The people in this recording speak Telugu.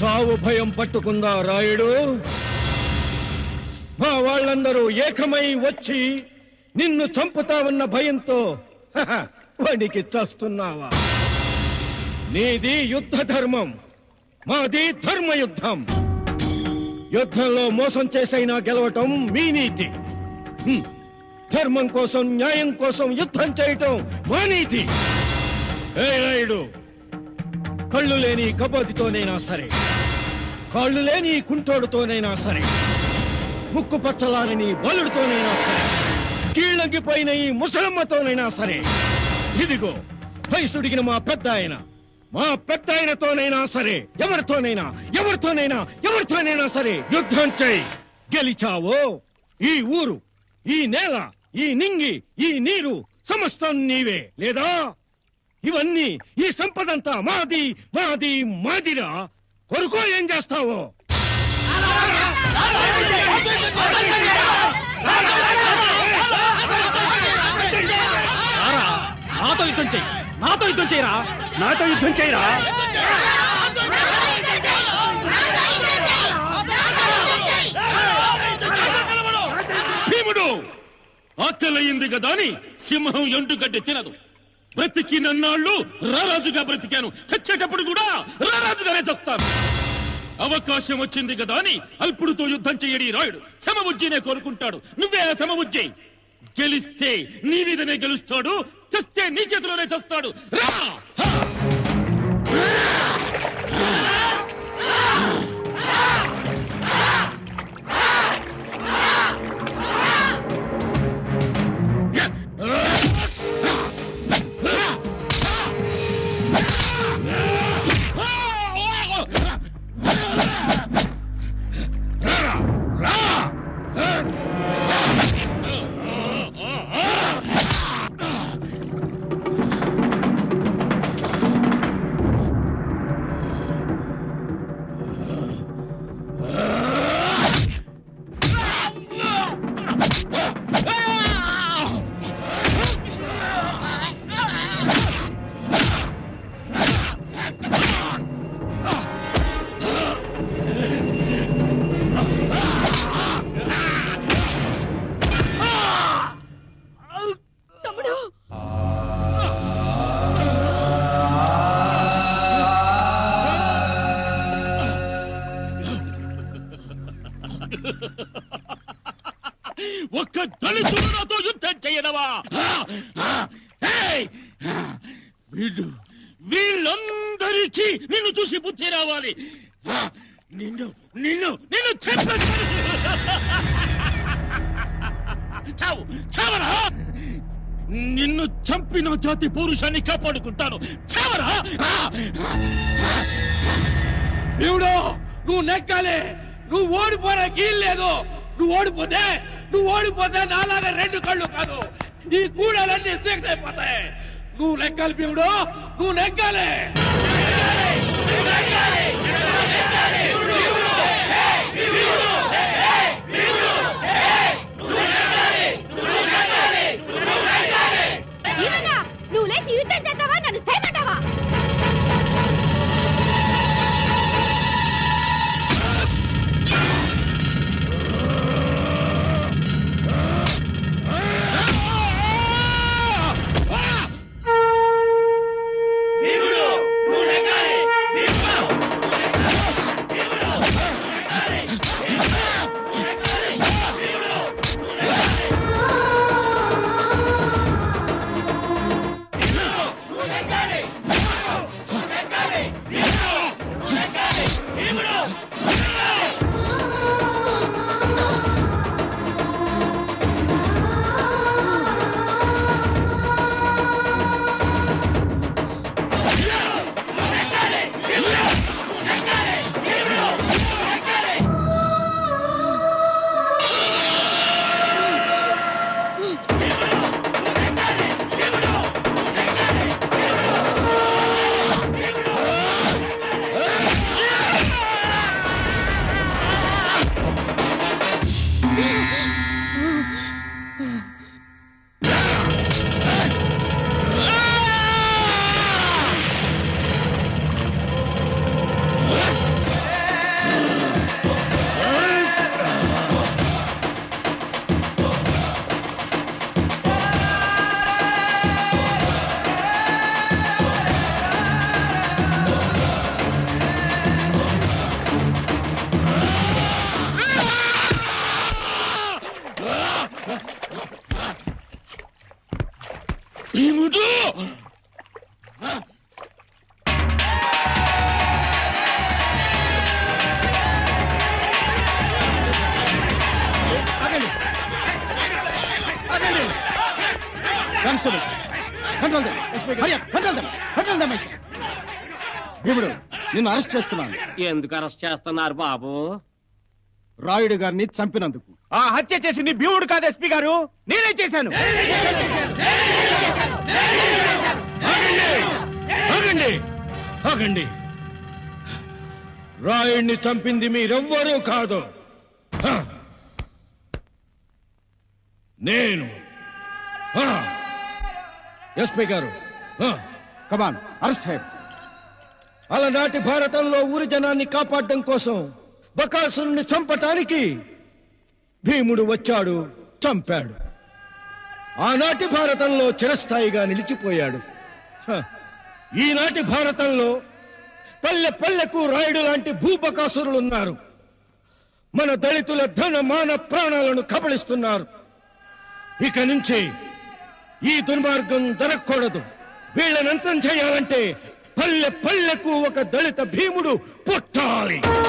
చావు భయం పట్టుకుందా రాయుడు మా వాళ్ళందరూ ఏకమై వచ్చి నిన్ను చంపుతావన్న భయంతో హహ, వణికి చస్తున్నావా నీది యుద్ధ ధర్మం మాది ధర్మయుద్ధం యుద్ధంలో మోసం చేసైనా గెలవటం మీ నీతి హ్మ్. ధర్మం కోసం న్యాయం కోసం యుద్ధం చేయటం మా నీతి ఏ రాయుడు కళ్ళు లేని కబోదితోనైనా సరే కాళ్ళు లేని కుంటోడుతోనైనా సరే ముక్కు పచ్చలారని బలుడితోనైనా సరే కీళ్ళగిపోయిన ఈ ముసలమ్మతోనైనా సరే ఇదిగో వయసుడిగిన మా పెద్ద ఆయన మా పెద్ద ఆయనతోనైనా సరే ఎవరితోనైనా ఎవరితోనైనా ఎవరితోనైనా సరే యుద్ధం చేయి గెలిచావో ఈ ఊరు ఈ నేల ఈ నింగి ఈ నీరు సమస్తం నీవే లేదా ఇవన్నీ ఈ సంపదంతా మాది మాది మాదిరా కొరుకో ఏం చేస్తావో నాతో యుద్ధం చెయ్యి నాతో యుద్ధం చేయరా నాతో యుద్ధం చేయరా భీముడు ఆకలయ్యింది కదా అని సింహం ఎండుగడ్డి తినదు బ్రతికినన్నాళ్ళు రారాజుగా బ్రతికాను చచ్చేటప్పుడు కూడా రారాజుగానే చస్తాను అవకాశం వచ్చింది కదా అని అల్పుడితో యుద్ధం చేయడి రాయుడు సమబుజ్జినే కోరుకుంటాడు నువ్వే ఆ సమబుజ్జి గెలిస్తే నీ మీదనే గెలుస్తాడు చస్తే నీ చేతిలోనే చస్తాడు రా హా! తమ్ముడు ఒక్క దళితుడు నాతో యుద్ధం చేయడవా ఆ! ఆ! ఏయ్! ఆ! వీళ్ళు వీళ్ళందరికీ నిన్ను చూసి బుద్ధి రావాలి ఆ! నిన్ను నిన్ను నిన్ను చంపేస్తాను. చావు చావరా నిన్ను చంపిన జాతి పౌరుషాన్ని కాపాడుకుంటాను చావరా ఆ! దేవుడు నువ్వు నెక్కాలి నువ్వు ఓడిపోవడానికి లేదు నువ్వు ఓడిపోతే నువ్వు ఓడిపోతే నాలాగా రెండు కళ్ళు కాదు ఈ కూడలన్నీ సీక్రెట్ అయిపోతాయి నువ్వు నెక్కాలి భీముడు నువ్వు నెక్కాలి ఏమన్నా నువ్వు లేచి యుద్ధం చేస్తావా నన్ను చేయమంటావా భీముడు నువ్వు నెగ్గాలి భీముడు భీముడు నిన్ను అరెస్ట్ చేస్తున్నాను ఎందుకు అరెస్ట్ చేస్తున్నారు బాబు రాయుడు గారిని చంపినందుకు ఆ హత్య చేసింది భీముడు కాదు ఎస్పీ గారు నేనే చేశాను ఆగండి ఆగండి రాయుడిని చంపింది మీరెవ్వరూ కాదు హ! నేను హ! ఎస్పీ గారు కమాన్ అరెస్ట్ హై అలనాటి భారతంలో ఊరి జనాన్ని కాపాడడం కోసం బకాసురుణ్ణి చంపటానికి భీముడు వచ్చాడు చంపాడు ఆనాటి భారతంలో చిరస్థాయిగా నిలిచిపోయాడు హ! ఈనాటి భారతంలో పల్లె పల్లెకు రాయుడు లాంటి భూపకాసురులున్నారు మన దళితుల ధన మాన ప్రాణాలను కబళిస్తున్నారు ఇక నుంచి ఈ దుర్మార్గం జరగకూడదు వీళ్ళని అంతం చేయాలంటే పల్లె పల్లెకు ఒక దళిత భీముడు పుట్టాలి